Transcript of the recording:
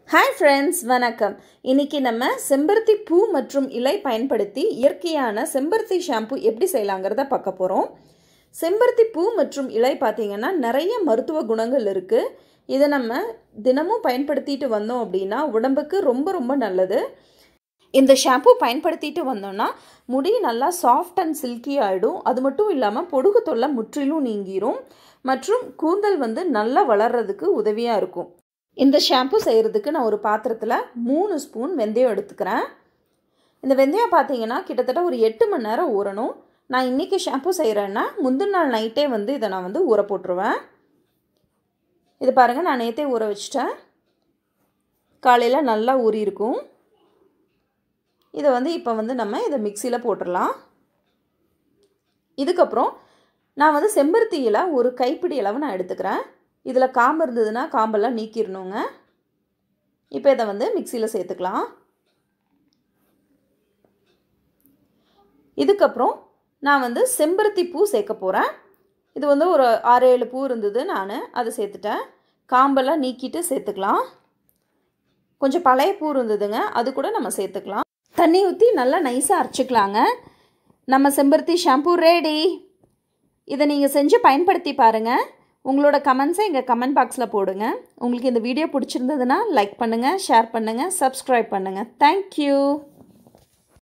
hi friends வணக்கம் இன்னைக்கு நம்ம செம்பருத்தி பூ மற்றும் இலை பயன்படுத்தி இயற்கையான செம்பருத்தி ஷாம்பு எப்படி செய்யலாங்கிறத பார்க்க போகிறோம் செம்பருத்தி பூ மற்றும் இலை பார்த்திங்கன்னா நிறைய மருத்துவ குணங்கள் இருக்குது இதை நம்ம தினமும் பயன்படுத்திட்டு வந்தோம் அப்படின்னா உடம்புக்கு ரொம்ப ரொம்ப நல்லது இந்த ஷாம்பு பயன்படுத்திட்டு வந்தோம்னா முடி நல்லா சாஃப்ட் அண்ட் சில்கி ஆகிடும் அது மட்டும் இல்லாமல் பொடுகு தொல்லை முற்றிலும் நீங்கிரும் மற்றும் கூந்தல் வந்து நல்லா வளர்கிறதுக்கு உதவியாக இருக்கும் இந்த ஷாம்பு செய்கிறதுக்கு நான் ஒரு பாத்திரத்தில் மூணு ஸ்பூன் வெந்தயம் எடுத்துக்கிறேன் இந்த வெந்தயம் பார்த்தீங்கன்னா கிட்டத்தட்ட ஒரு எட்டு மணி நேரம் ஊறணும் நான் இன்றைக்கி ஷாம்பு செய்கிறேன்னா முந்தின நாள் நைட்டே வந்து இதை நான் வந்து ஊற போட்டுருவேன் இது பாருங்கள் நான் நேற்றே ஊற வச்சிட்டேன் காலையில் நல்லா ஊறி இருக்கும் இதை வந்து இப்போ வந்து நம்ம இதை மிக்சியில் போட்டுடலாம் இதுக்கப்புறம் நான் வந்து செம்பருத்தி இலை ஒரு கைப்பிடி அளவு நான் எடுத்துக்கிறேன் இதில் காம்பு இருந்ததுன்னா காம்பெல்லாம் நீக்கிடணுங்க இப்போ இதை வந்து மிக்சியில் சேர்த்துக்கலாம் இதுக்கப்புறம் நான் வந்து செம்பருத்தி பூ சேர்க்க போகிறேன் இது வந்து ஒரு ஆறு ஏழு பூ இருந்தது நான் அதை சேர்த்துட்டேன் காம்பெல்லாம் நீக்கிட்டு சேர்த்துக்கலாம் கொஞ்சம் பழைய பூ இருந்ததுங்க அது கூட நம்ம சேர்த்துக்கலாம் தண்ணி ஊற்றி நல்லா நைஸாக அரைச்சிக்கலாங்க நம்ம செம்பருத்தி ஷாம்பு ரெடி இதை நீங்கள் செஞ்சு பயன்படுத்தி பாருங்கள் உங்களோட கமெண்ட்ஸை எங்கள் கமெண்ட் பாக்ஸில் போடுங்க உங்களுக்கு இந்த வீடியோ பிடிச்சிருந்ததுன்னா லைக் பண்ணுங்கள் ஷேர் பண்ணுங்கள் சப்ஸ்கிரைப் பண்ணுங்கள் தேங்க்யூ